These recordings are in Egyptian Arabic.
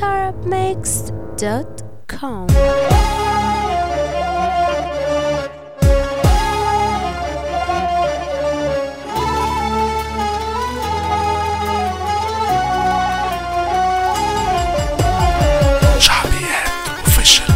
tarabmixed.com شعبيات اوفيشال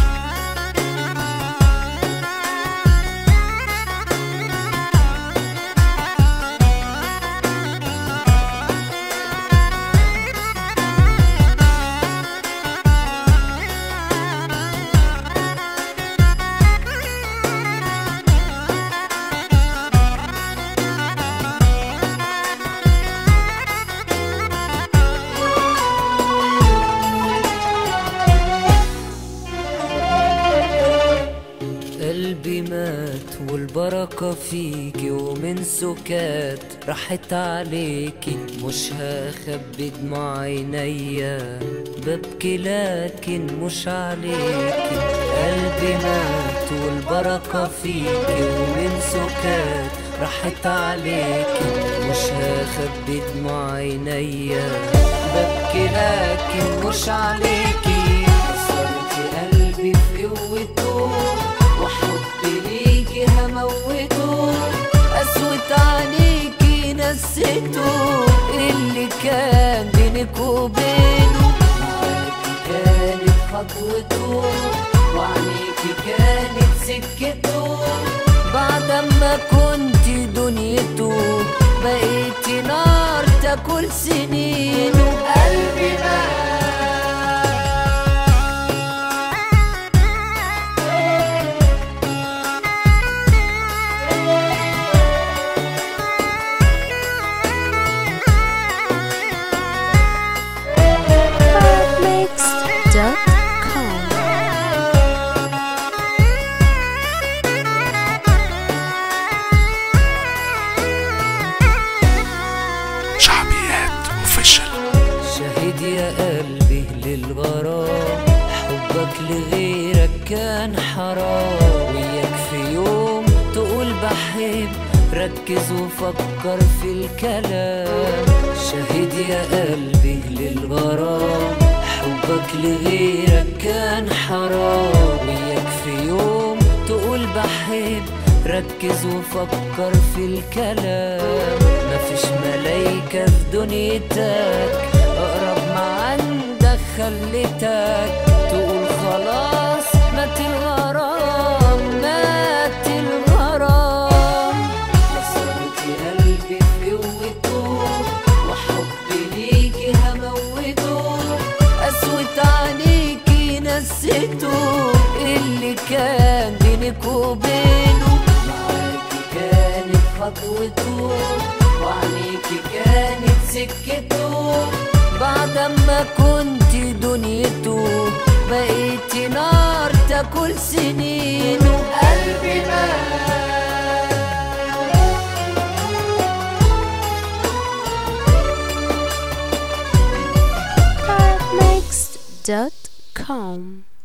قلبي مات والبركة فيكي ومن سكات راحت عليكي مش هخبي دموع عينيا ببكي لكن مش عليكي قلبي مات والبركة فيكي ومن سكات راحت عليكي مش هخبي دموع عينيا ببكي لكن مش عليكي كسرتي قلبي في قوته وحبي ليكي هموته قسوة عليكي نسيته اللي كان بينك وبينه معاكي كانت خطوته وعليكي كانت سكته بعد ما كنت دنيته بقيتي نار تاكل سنينه قلبي مات tarabmixed.com شعبيات اوفيشال شهد يا قلبي للغرام حبك لغيرك كان حرام وياك في يوم تقول بحب ركز وفكر في الكلام شهد يا قلبي للغرام حبك لغيرك كان حرام وياك في يوم تقول بحب ركز وفكر في الكلام مفيش ملايكة في دنيتك أقرب ما عندك خليتك تقول خلاص مات الغرام مات الغرام كسرتي قلبي في قوته وحبي ليكي هموته قسوة عليكي نسيته اللي كان بينك وبينه معاكي كانت خطوته وعليكي كانت سكته بعد ما كنت دنيته بقيتي نار تاكل سنينه قلبي مات tarabmixed.com